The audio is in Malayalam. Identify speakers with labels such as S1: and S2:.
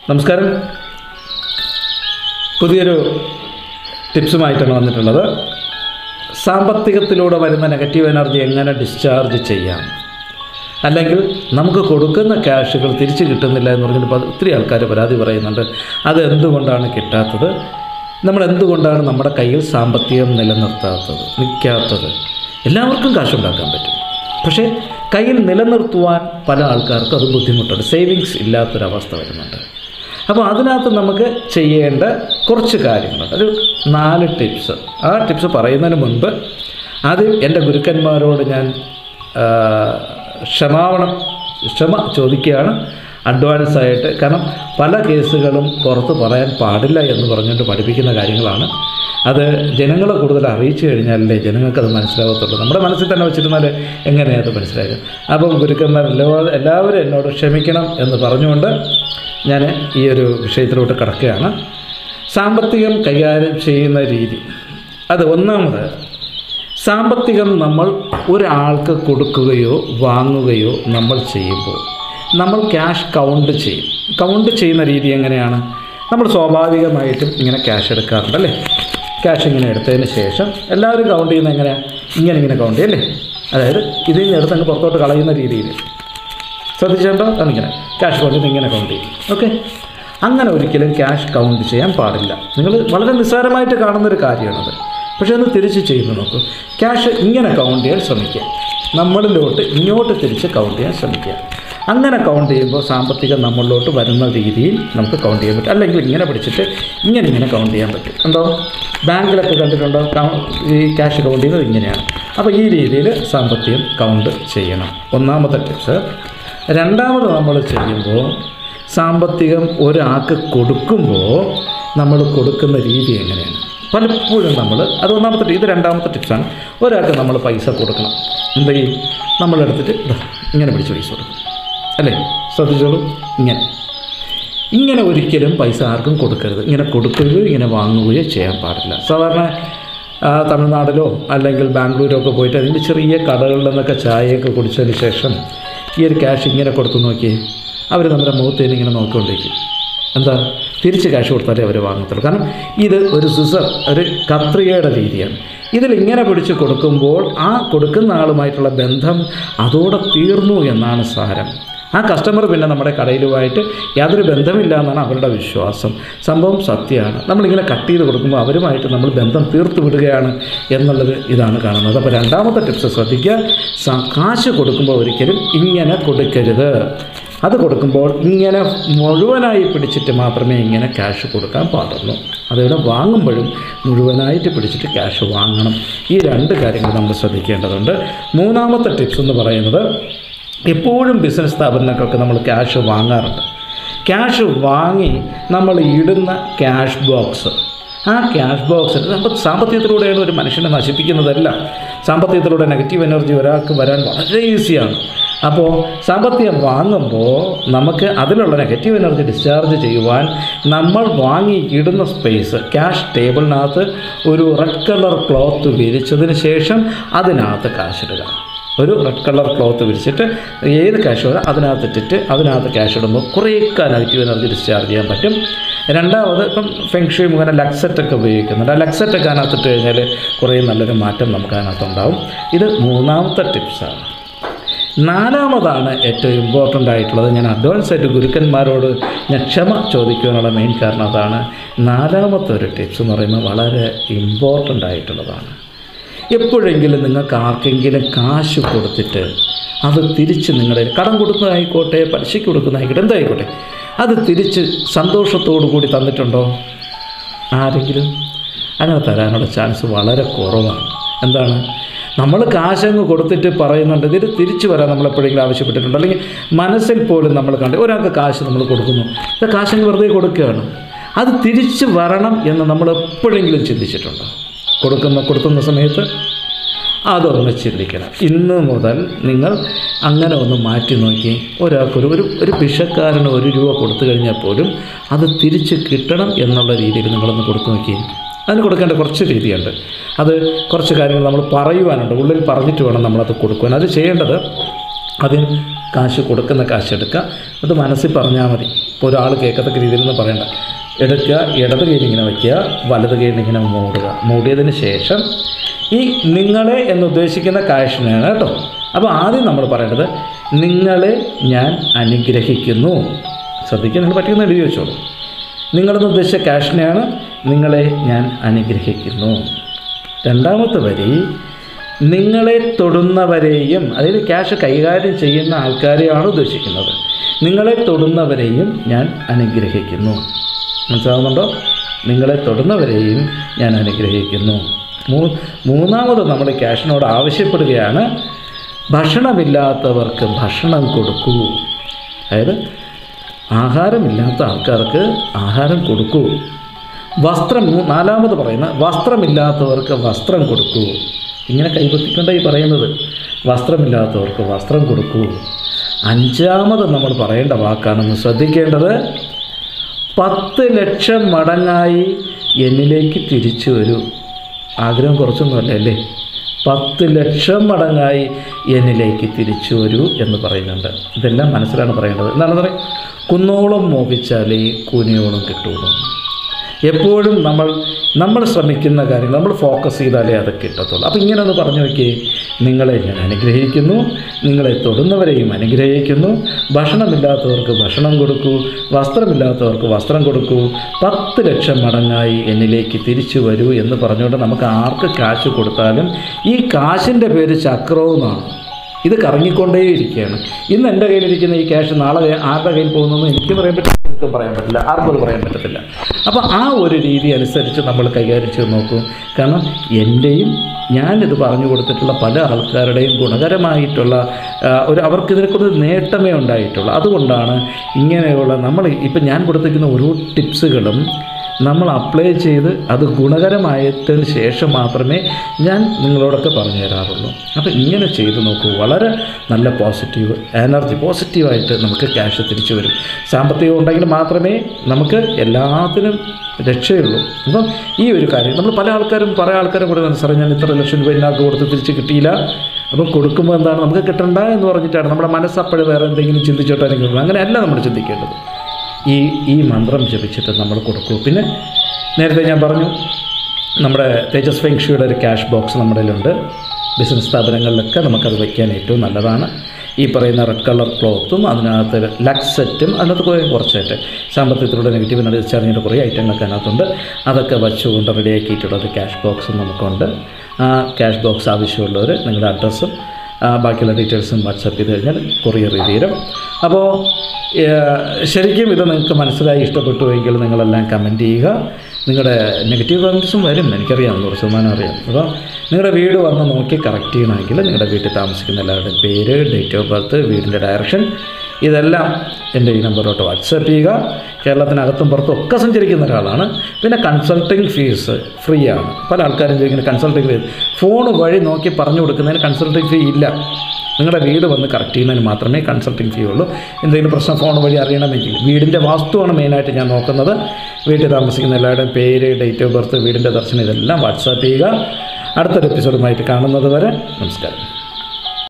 S1: നമസ്കാരം പുതിയൊരു ടിപ്സുമായിട്ടാണ് വന്നിട്ടുള്ളത് സാമ്പത്തികത്തിലൂടെ വരുന്ന നെഗറ്റീവ് എനർജി എങ്ങനെ ഡിസ്ചാർജ് ചെയ്യാം അല്ലെങ്കിൽ നമുക്ക് കൊടുക്കുന്ന ക്യാഷുകൾ തിരിച്ചു കിട്ടുന്നില്ല എന്ന് പറഞ്ഞിട്ട് പ- ഒത്തിരി ആൾക്കാർ പരാതി പറയുന്നുണ്ട് അത് എന്തുകൊണ്ടാണ് കിട്ടാത്തത് നമ്മൾ എന്തുകൊണ്ടാണ് നമ്മുടെ കയ്യിൽ സാമ്പത്തികം നിലനിർത്താത്തത് നിൽക്കാത്തത് എല്ലാവർക്കും കാശുണ്ടാക്കാൻ പറ്റും പക്ഷേ കയ്യിൽ നിലനിർത്തുവാൻ പല ആൾക്കാർക്കും അത് ബുദ്ധിമുട്ടുണ്ട് സേവിങ്സ് ഇല്ലാത്തൊരവസ്ഥ വരുന്നുണ്ട് അപ്പോൾ അതിനകത്ത് നമുക്ക് ചെയ്യേണ്ട കുറച്ച് കാര്യങ്ങളുണ്ട് ഒരു നാല് ടിപ്സ് ആ ടിപ്സ് പറയുന്നതിന് മുൻപ് ആദ്യം എൻ്റെ ഗുരുക്കന്മാരോട് ഞാൻ ആ, ക്ഷമാപണം ക്ഷമ ചോദിക്കുകയാണ് അഡ്വാൻസ് ആയിട്ട് കാരണം പല കേസുകളും പുറത്ത് പറയാൻ പാടില്ല എന്ന് പറഞ്ഞുകൊണ്ട് പഠിപ്പിക്കുന്ന കാര്യങ്ങളാണ് അത് ജനങ്ങളെ കൂടുതൽ അറിയിച്ചു കഴിഞ്ഞാലല്ലേ ജനങ്ങൾക്കത് മനസ്സിലാകത്തുള്ളൂ നമ്മുടെ മനസ്സിൽ തന്നെ വെച്ചിരുന്നാൽ എങ്ങനെയാണ് അത് മനസ്സിലാക്കുക അപ്പം ഗുരുക്കന്മാർ എല്ലാ എല്ലാവരും എന്നോട് ക്ഷമിക്കണം എന്ന് പറഞ്ഞുകൊണ്ട് ഞാൻ ഈ ഒരു വിഷയത്തിലോട്ട് കടക്കുകയാണ് സാമ്പത്തികം കൈകാര്യം ചെയ്യുന്ന രീതി അത് ഒന്നാമത് സാമ്പത്തികം നമ്മൾ ഒരാൾക്ക് കൊടുക്കുകയോ വാങ്ങുകയോ നമ്മൾ ചെയ്യുമ്പോൾ നമ്മൾ ക്യാഷ് കൗണ്ട് ചെയ്യും കൗണ്ട് ചെയ്യുന്ന രീതി എങ്ങനെയാണ് നമ്മൾ സ്വാഭാവികമായിട്ടും ഇങ്ങനെ ക്യാഷ് എടുക്കാറുണ്ട് അല്ലേ ക്യാഷ് ഇങ്ങനെ എടുത്തതിന് ശേഷം എല്ലാവരും കൗണ്ട് ചെയ്യുന്നത് എങ്ങനെയാണ് ഇങ്ങനെ ഇങ്ങനെ കൗണ്ട് ചെയ്യും അല്ലേ അതായത് ഇതിൽ നിന്ന് എടുത്ത് അങ്ങ് പുറത്തോട്ട് കളയുന്ന രീതിയിൽ ശ്രദ്ധിച്ചേട്ടോ അന്നിങ്ങനെ ക്യാഷ് കൗണ്ട് ഇങ്ങനെ കൗണ്ട് ചെയ്യും ഓക്കെ അങ്ങനെ ഒരിക്കലും ക്യാഷ് കൗണ്ട് ചെയ്യാൻ പാടില്ല നിങ്ങൾ വളരെ നിസ്സാരമായിട്ട് കാണുന്നൊരു കാര്യമാണത് പക്ഷേ അത് തിരിച്ച് ചെയ്ത് നോക്കൂ ക്യാഷ് ഇങ്ങനെ കൗണ്ട് ചെയ്യാൻ ശ്രമിക്കുക നമ്മളിലോട്ട് ഇങ്ങോട്ട് തിരിച്ച് കൗണ്ട് ചെയ്യാൻ ശ്രമിക്കുക അങ്ങനെ കൗണ്ട് ചെയ്യുമ്പോൾ സാമ്പത്തികം നമ്മളിലോട്ട് വരുന്ന രീതിയിൽ നമുക്ക് കൗണ്ട് ചെയ്യാൻ പറ്റും അല്ലെങ്കിൽ ഇങ്ങനെ പിടിച്ചിട്ട് ഇങ്ങനെ ഇങ്ങനെ കൗണ്ട് ചെയ്യാൻ പറ്റും ഉണ്ടോ ബാങ്കിലൊക്കെ കണ്ടിട്ടുണ്ടോ കൗ- ഈ ക്യാഷ് കൗണ്ട് ചെയ്യുന്നത് ഇങ്ങനെയാണ് അപ്പോൾ ഈ രീതിയിൽ സാമ്പത്തികം കൗണ്ട് ചെയ്യണം ഒന്നാമത്തെ ടിപ്സ് രണ്ടാമത് നമ്മൾ ചെയ്യുമ്പോൾ സാമ്പത്തികം ഒരാൾക്ക് കൊടുക്കുമ്പോൾ നമ്മൾ കൊടുക്കുന്ന രീതി എങ്ങനെയാണ് പലപ്പോഴും നമ്മൾ അത് ഒന്നാമത്തെ ടി- ഇത് രണ്ടാമത്തെ ടിപ്സാണ് ഒരാൾക്ക് നമ്മൾ പൈസ കൊടുക്കണം എന്ത് ചെയ്യും നമ്മളെടുത്തിട്ട് ഇതാ ഇങ്ങനെ പിടിച്ച് പൈസ കൊടുക്കും അല്ലേ ശ്രദ്ധിച്ചോളൂ ഇങ്ങനെ ഇങ്ങനെ ഒരിക്കലും പൈസ ആർക്കും കൊടുക്കരുത് ഇങ്ങനെ കൊടുക്കുകയോ ഇങ്ങനെ വാങ്ങുകയോ ചെയ്യാൻ പാടില്ല സാധാരണ ആ, തമിഴ്നാട്ടിലോ അല്ലെങ്കിൽ ബാംഗ്ലൂരോ ഒക്കെ പോയിട്ട് അതിൻ്റെ ചെറിയ കടകളിൽ നിന്നൊക്കെ ചായയൊക്കെ കുടിച്ചതിന് ശേഷം ഈ ഒരു ക്യാഷ് ഇങ്ങനെ കൊടുത്തു നോക്കി അവർ നമ്മുടെ മുഖത്തേന് ഇങ്ങനെ നോക്കിക്കൊണ്ടിരിക്കും എന്താ തിരിച്ച് ക്യാഷ് കൊടുത്താലേ അവർ വാങ്ങത്തുള്ളൂ കാരണം ഇത് ഒരു സിസർ ഒരു കത്രികയുടെ രീതിയാണ് ഇതിൽ ഇങ്ങനെ പിടിച്ച് കൊടുക്കുമ്പോൾ ആ കൊടുക്കുന്ന ആളുമായിട്ടുള്ള ബന്ധം അതോടെ തീർന്നു എന്നാണ് സാരം ആ കസ്റ്റമർ പിന്നെ നമ്മുടെ കടയിലുമായിട്ട് യാതൊരു ബന്ധമില്ല എന്നാണ് അവരുടെ വിശ്വാസം സംഭവം സത്യമാണ് നമ്മളിങ്ങനെ കട്ട് ചെയ്ത് കൊടുക്കുമ്പോൾ അവരുമായിട്ട് നമ്മൾ ബന്ധം തീർത്ത് വിടുകയാണ് എന്നുള്ളത് ഇതാണ് കാണുന്നത് അപ്പോൾ രണ്ടാമത്തെ ടിപ്സ് ശ്രദ്ധിക്കുക സ- കാശ് കൊടുക്കുമ്പോൾ ഒരിക്കലും ഇങ്ങനെ കൊടുക്കരുത് അത് കൊടുക്കുമ്പോൾ ഇങ്ങനെ മുഴുവനായി പിടിച്ചിട്ട് മാത്രമേ ഇങ്ങനെ ക്യാഷ് കൊടുക്കാൻ പാടുള്ളൂ അതിവിടെ വാങ്ങുമ്പോഴും മുഴുവനായിട്ട് പിടിച്ചിട്ട് ക്യാഷ് വാങ്ങണം ഈ രണ്ട് കാര്യങ്ങൾ നമ്മൾ ശ്രദ്ധിക്കേണ്ടതുണ്ട് മൂന്നാമത്തെ ടിപ്സ് എന്ന് പറയുന്നത് എപ്പോഴും ബിസിനസ് സ്ഥാപനങ്ങൾക്കൊക്കെ നമ്മൾ ക്യാഷ് വാങ്ങാറുണ്ട് ക്യാഷ് വാങ്ങി നമ്മൾ ഇടുന്ന ക്യാഷ് ബോക്സ് ആ ക്യാഷ് ബോക്സിൽ നമ്മൾ സാമ്പത്തികത്തിലൂടെയാണ് ഒരു മനുഷ്യനെ നശിപ്പിക്കുന്നതല്ല സാമ്പത്തികത്തിലൂടെ നെഗറ്റീവ് എനർജി ഒരാൾക്ക് വരാൻ വളരെ ഈസിയാണ് അപ്പോൾ സാമ്പത്തികം വാങ്ങുമ്പോൾ നമുക്ക് അതിലുള്ള നെഗറ്റീവ് എനർജി ഡിസ്ചാർജ് ചെയ്യുവാൻ നമ്മൾ വാങ്ങി ഇടുന്ന സ്പേസ് ക്യാഷ് ടേബിളിനകത്ത് ഒരു റെഡ് കളർ ക്ലോത്ത് വിരിച്ചതിന് ശേഷം അതിനകത്ത് കാശിടുക ഒരു റെഡ് കളർ ക്ലോത്ത് വിരിച്ചിട്ട് ഏത് ക്യാഷ് വരെ അതിനകത്ത് ഇട്ടിട്ട് അതിനകത്ത് ക്യാഷ് ഇടുമ്പോൾ കുറേയൊക്കെ നെഗറ്റീവ് എനർജി ഡിസ്ചാർജ് ചെയ്യാൻ പറ്റും രണ്ടാമത് ഇപ്പം ഫെങ്ഷി മുഖേന ലക്സെറ്റൊക്കെ ഉപയോഗിക്കുന്നുണ്ട് ആ ലക്സെറ്റൊക്കെ അതിനകത്ത് ഇട്ട് കഴിഞ്ഞാൽ കുറേ നല്ലൊരു മാറ്റം നമുക്ക് അതിനകത്ത് ഉണ്ടാവും ഇത് മൂന്നാമത്തെ ടിപ്സാണ് നാലാമതാണ് ഏറ്റവും ഇമ്പോർട്ടൻ്റ് ആയിട്ടുള്ളത് ഞാൻ അഡ്വാൻസ് ആയിട്ട് ഗുരുക്കന്മാരോട് ഞാൻ ക്ഷമ ചോദിക്കുവാനുള്ള മെയിൻ കാരണം അതാണ് നാലാമത്തെ ഒരു ടിപ്സ് എന്ന് പറയുന്നത് വളരെ ഇമ്പോർട്ടൻ്റ് ആയിട്ടുള്ളതാണ് എപ്പോഴെങ്കിലും നിങ്ങൾക്ക് ആർക്കെങ്കിലും കാശ് കൊടുത്തിട്ട് അത് തിരിച്ച് നിങ്ങളുടെ കടം കൊടുക്കുന്നതായിക്കോട്ടെ പലിശയ്ക്ക് കൊടുക്കുന്നതായിക്കോട്ടെ എന്തായിക്കോട്ടെ അത് തിരിച്ച് സന്തോഷത്തോടു കൂടി തന്നിട്ടുണ്ടോ ആരെങ്കിലും അങ്ങനെ തരാനുള്ള ചാൻസ് വളരെ കുറവാണ് എന്താണ് നമ്മൾ കാശങ്ങ് കൊടുത്തിട്ട് പറയുന്നുണ്ട് ഇതിൽ തിരിച്ചു വരാൻ നമ്മൾ എപ്പോഴെങ്കിലും ആവശ്യപ്പെട്ടിട്ടുണ്ട് അല്ലെങ്കിൽ മനസ്സിൽ പോലും നമ്മൾ കണ്ട് ഒരാൾക്ക് കാശ് നമ്മൾ കൊടുക്കുന്നു ഇത് കാശങ്ങ് വെറുതെ കൊടുക്കുകയാണ് അത് തിരിച്ചു വരണം എന്ന് നമ്മൾ എപ്പോഴെങ്കിലും ചിന്തിച്ചിട്ടുണ്ടോ കൊടുക്കുന്ന കൊടുക്കുന്ന സമയത്ത് അതൊന്ന് ചിന്തിക്കണം ഇന്ന് മുതൽ നിങ്ങൾ അങ്ങനെ ഒന്ന് മാറ്റി നോക്കി ഒരാൾക്കൊരു ഒരു ഒരു പിഷക്കാരന് ഒരു രൂപ കൊടുത്തു കഴിഞ്ഞാൽ പോലും അത് തിരിച്ച് കിട്ടണം എന്നുള്ള രീതിയിൽ നിങ്ങളൊന്ന് കൊടുത്തു നോക്കി അതിന് കൊടുക്കേണ്ട കുറച്ച് രീതിയുണ്ട് അത് കുറച്ച് കാര്യങ്ങൾ നമ്മൾ പറയുവാനുണ്ട് ഉള്ളിൽ പറഞ്ഞിട്ട് വേണം നമ്മളത് കൊടുക്കുവാൻ അത് ചെയ്യേണ്ടത് ആദ്യം കാശ് കൊടുക്കുന്ന കാശ് എടുക്കുക അത് മനസ്സിൽ പറഞ്ഞാൽ മതി ഇപ്പോൾ ഒരാൾ കേൾക്കത്തക്ക രീതിയിൽ നിന്ന് പറയണ്ട എടുക്കുക ഇടത് കൈയിൽ ഇങ്ങനെ വയ്ക്കുക വലത് കൈയിൽ ഇങ്ങനെ മൂടുക മൂടിയതിന് ശേഷം ഈ നിങ്ങളെ എന്ന് ഉദ്ദേശിക്കുന്ന കാശിനാണ് കേട്ടോ അപ്പോൾ ആദ്യം നമ്മൾ പറയേണ്ടത് നിങ്ങളെ ഞാൻ അനുഗ്രഹിക്കുന്നു ശ്രദ്ധിക്കാൻ നിങ്ങൾ പറ്റുന്ന എഴുതി വെച്ചോളൂ നിങ്ങളെന്ന് ഉദ്ദേശിച്ച ക്യാഷിനെയാണ് നിങ്ങളെ ഞാൻ അനുഗ്രഹിക്കുന്നു രണ്ടാമത്തെ വരി നിങ്ങളെ തൊടുന്നവരെയും അതായത് ക്യാഷ് കൈകാര്യം ചെയ്യുന്ന ആൾക്കാരെയാണ് ഉദ്ദേശിക്കുന്നത് നിങ്ങളെ തൊടുന്നവരെയും ഞാൻ അനുഗ്രഹിക്കുന്നു മനസ്സിലാകുന്നുണ്ടോ നിങ്ങളെ തൊടുന്നവരെയും ഞാൻ അനുഗ്രഹിക്കുന്നു മൂ മൂന്നാമത് നമ്മൾ ക്യാഷിനോട് ആവശ്യപ്പെടുകയാണ് ഭക്ഷണമില്ലാത്തവർക്ക് ഭക്ഷണം കൊടുക്കൂ അതായത് ആഹാരമില്ലാത്ത ആൾക്കാർക്ക് ആഹാരം കൊടുക്കൂ വസ്ത്രം മൂ- നാലാമത് പറയുന്ന വസ്ത്രമില്ലാത്തവർക്ക് വസ്ത്രം കൊടുക്കൂ ഇങ്ങനെ കൈപത്തിക്കൊണ്ട ഈ പറയുന്നത് വസ്ത്രമില്ലാത്തവർക്ക് വസ്ത്രം കൊടുക്കൂ അഞ്ചാമത് നമ്മൾ പറയേണ്ട വാക്കാണെന്ന് ശ്രദ്ധിക്കേണ്ടത് പത്ത് ലക്ഷം മടങ്ങായി എന്നിലേക്ക് തിരിച്ചു വരൂ ആഗ്രഹം കുറച്ചൊന്നുമല്ല അല്ലേ പത്ത് ലക്ഷം മടങ്ങായി എന്നിലേക്ക് തിരിച്ചു വരൂ എന്ന് പറയുന്നുണ്ട് ഇതെല്ലാം മനസ്സിലാണ് പറയേണ്ടത് എന്താണ് പറയുക കുന്നോളം മോഹിച്ചാലേ കൂനിയോളം കിട്ടുള്ളൂ എപ്പോഴും നമ്മൾ നമ്മൾ ശ്രമിക്കുന്ന കാര്യങ്ങൾ നമ്മൾ ഫോക്കസ് ചെയ്താലേ അത് കിട്ടത്തുള്ളൂ അപ്പോൾ ഇങ്ങനെ ഒന്ന് പറഞ്ഞു നോക്കിയേ നിങ്ങളെ ഞാൻ അനുഗ്രഹിക്കുന്നു നിങ്ങളെ തൊടുന്നവരെയും അനുഗ്രഹിക്കുന്നു ഭക്ഷണമില്ലാത്തവർക്ക് ഭക്ഷണം കൊടുക്കൂ വസ്ത്രമില്ലാത്തവർക്ക് വസ്ത്രം കൊടുക്കൂ പത്ത് ലക്ഷം മടങ്ങായി എന്നിലേക്ക് തിരിച്ചു വരൂ എന്ന് പറഞ്ഞുകൊണ്ട് നമുക്ക് ആർക്ക് കാശ് കൊടുത്താലും ഈ കാശിൻ്റെ പേര് ചക്രവുമെന്നാണ് ഇത് കറങ്ങിക്കൊണ്ടേയിരിക്കുകയാണ് ഇന്ന് എൻ്റെ കയ്യിലിരിക്കുന്ന ഈ ക്യാഷ് നാളെ ആരുടെ കയ്യിൽ പോകുന്നതെന്ന് എനിക്ക് പറയാൻ പറ്റില്ല നിങ്ങൾക്ക് പറയാൻ പറ്റില്ല ആർക്കും അത് പറയാൻ പറ്റത്തില്ല അപ്പോൾ ആ ഒരു രീതി അനുസരിച്ച് നമ്മൾ കൈകാര്യം ചെയ്ത് നോക്കും കാരണം എൻ്റെയും ഞാനിത് പറഞ്ഞു കൊടുത്തിട്ടുള്ള പല ആൾക്കാരുടെയും ഗുണകരമായിട്ടുള്ള ആ, ഒരു അവർക്ക് ഇതിനെക്കുറിച്ച് നേട്ടമേ ഉണ്ടായിട്ടുള്ളൂ അതുകൊണ്ടാണ് ഇങ്ങനെയുള്ള നമ്മൾ ഇപ്പം ഞാൻ കൊടുത്തിരിക്കുന്ന ഓരോ ടിപ്സുകളും നമ്മൾ അപ്ലൈ ചെയ്ത് അത് ഗുണകരമായതിന് ശേഷം മാത്രമേ ഞാൻ നിങ്ങളോടൊക്കെ പറഞ്ഞു തരാറുള്ളൂ അപ്പോൾ ഇങ്ങനെ ചെയ്ത് നോക്കൂ വളരെ നല്ല പോസിറ്റീവ് എനർജി പോസിറ്റീവായിട്ട് നമുക്ക് ക്യാഷ് തിരിച്ചു വരും സാമ്പത്തികം ഉണ്ടെങ്കിൽ മാത്രമേ നമുക്ക് എല്ലാത്തിനും രക്ഷയുള്ളൂ അപ്പം ഈ ഒരു കാര്യം നമ്മൾ പല ആൾക്കാരും പല ആൾക്കാരും കൂടെ സാറേ ഞാൻ ഇത്ര ലക്ഷം രൂപ ഇന്നാൾക്ക് കൊടുത്ത് തിരിച്ച് കിട്ടിയില്ല അപ്പം കൊടുക്കുമ്പോൾ എന്താണ് നമുക്ക് കിട്ടണ്ട എന്ന് പറഞ്ഞിട്ടാണ് നമ്മുടെ മനസ്സപ്പോഴും വേറെ എന്തെങ്കിലും ചിന്തിച്ചോട്ടാണെങ്കിൽ അങ്ങനെയല്ല നമ്മൾ ചിന്തിക്കേണ്ടത് ഈ ഈ മന്ത്രം ജപിച്ചിട്ട് നമ്മൾ കൊടുക്കൂ പിന്നെ നേരത്തെ ഞാൻ പറഞ്ഞു നമ്മുടെ തേജസ് ഫെങ്ഷിയുടെ ഒരു ക്യാഷ് ബോക്സ് നമ്മുടെ കയ്യിലുണ്ട് ബിസിനസ് സ്ഥാപനങ്ങളിലൊക്കെ നമുക്കത് വയ്ക്കാൻ ഏറ്റവും നല്ലതാണ് ഈ പറയുന്ന റെഡ് കളർ ക്ലോത്തും അതിനകത്ത് ലക്സ് സെറ്റും അതിനകത്ത് കുറേ കുറച്ചായിട്ട് സാമ്പത്തികത്തിലൂടെ നെഗറ്റീവ് തിരിച്ചറിഞ്ഞിട്ട് കുറേ ഐറ്റങ്ങളൊക്കെ അതിനകത്തുണ്ട് അതൊക്കെ വച്ചുകൊണ്ട് റെഡിയാക്കിയിട്ടുള്ള ഒരു ക്യാഷ് ബോക്സും നമുക്കുണ്ട് ആ ക്യാഷ് ബോക്സ് ആവശ്യമുള്ളവർ നിങ്ങളുടെ അഡ്രസ്സും ആ, ബാക്കിയുള്ള ഡീറ്റെയിൽസും വാട്സപ്പ് ചെയ്ത് കഴിഞ്ഞാൽ കൊറിയർ ചെയ്ത് തരും അപ്പോൾ ഏഹ്, ശരിക്കും ഇത് നിങ്ങൾക്ക് മനസ്സിലായി ഇഷ്ടപ്പെട്ടുവെങ്കിൽ നിങ്ങളെല്ലാം കമൻറ്റ് ചെയ്യുക നിങ്ങളുടെ നെഗറ്റീവ് കമൻറ്റ്സും വരും എനിക്കറിയാം നൂറ് ശതമാനം അറിയാം അപ്പോൾ നിങ്ങളുടെ വീട് വന്ന് നോക്കി കറക്റ്റ് ചെയ്യണമെങ്കിൽ നിങ്ങളുടെ വീട്ടിൽ താമസിക്കുന്ന എല്ലാവരുടെയും പേര് ഡേറ്റ് ഓഫ് ബർത്ത് വീടിൻ്റെ ഡയറക്ഷൻ ഇതെല്ലാം എൻ്റെ ഈ നമ്പറിലോട്ട് വാട്സപ്പ് ചെയ്യുക കേരളത്തിനകത്തും പുറത്തും ഒക്കെ സഞ്ചരിക്കുന്ന ഒരാളാണ് പിന്നെ കൺസൾട്ടിങ് ഫീസ് ഫ്രീ ആണ് പല ആൾക്കാരും ചോദിക്കുന്ന കൺസൾട്ടിങ് ഫീസ് ഫോൺ വഴി നോക്കി പറഞ്ഞു കൊടുക്കുന്നതിന് കൺസൾട്ടിങ് ഫീ ഇല്ല നിങ്ങളുടെ വീട് വന്ന് കറക്റ്റ് ചെയ്യുന്നതിന് മാത്രമേ കൺസൾട്ടിങ് ഫീ ഉള്ളൂ എന്തെങ്കിലും പ്രശ്നം ഫോൺ വഴി അറിയണമെങ്കിൽ വീടിൻ്റെ വാസ്തുവാണ് മെയിനായിട്ട് ഞാൻ നോക്കുന്നത് വീട്ടിൽ താമസിക്കുന്ന എല്ലാവരുടെയും പേര് ഡേറ്റ് ഓഫ് ബർത്ത് വീടിൻ്റെ ദർശനം ഇതെല്ലാം വാട്സാപ്പ് ചെയ്യുക അടുത്തൊരു എപ്പിസോഡുമായിട്ട് കാണുന്നത് വരെ നമസ്കാരം